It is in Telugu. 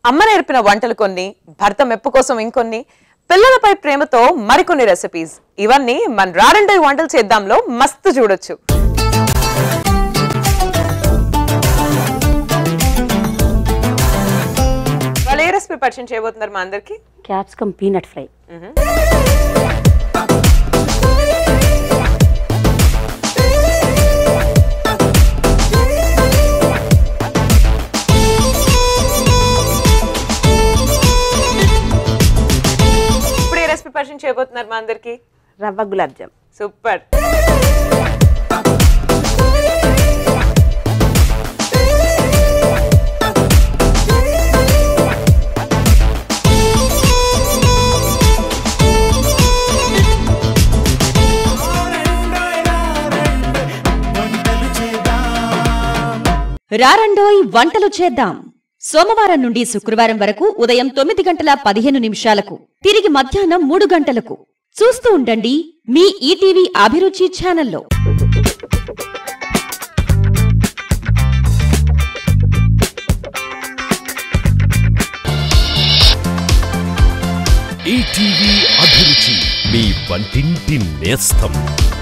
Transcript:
అమ్మ నేర్పిన వంటలు కొన్ని భర్త మెప్పు కోసం ఇంకొన్ని పిల్లలపై ప్రేమతో మరికొన్ని రెసిపీస్ ఇవన్నీ మన రారండో వంటలు చేద్దాంలో మస్తు చూడొచ్చు వాళ్ళు ఏ రెసిపీ పరిచయం చేయబోతున్నారు మా అందరికి క్యాప్సికమ్ పీనట్ ఫ్రై ఇప్పుడు ఏ రెసిపీ పరిచయం చేయబోతున్నారు మా అందరికి రవ్వ గులాబ్ జామ్ సూపర్ రారండోయ్ వంటలు చేద్దాం సోమవారం నుండి శుక్రవారం వరకు ఉదయం తొమ్మిది గంటల పదిహేను నిమిషాలకు తిరిగి మధ్యాహ్నం మూడు గంటలకు చూస్తూ ఉండండి మీ ఈటీవీ అభిరుచి ఛానల్లో ఈటీవీ అభిరుచి మీ వంటింటి నేస్తం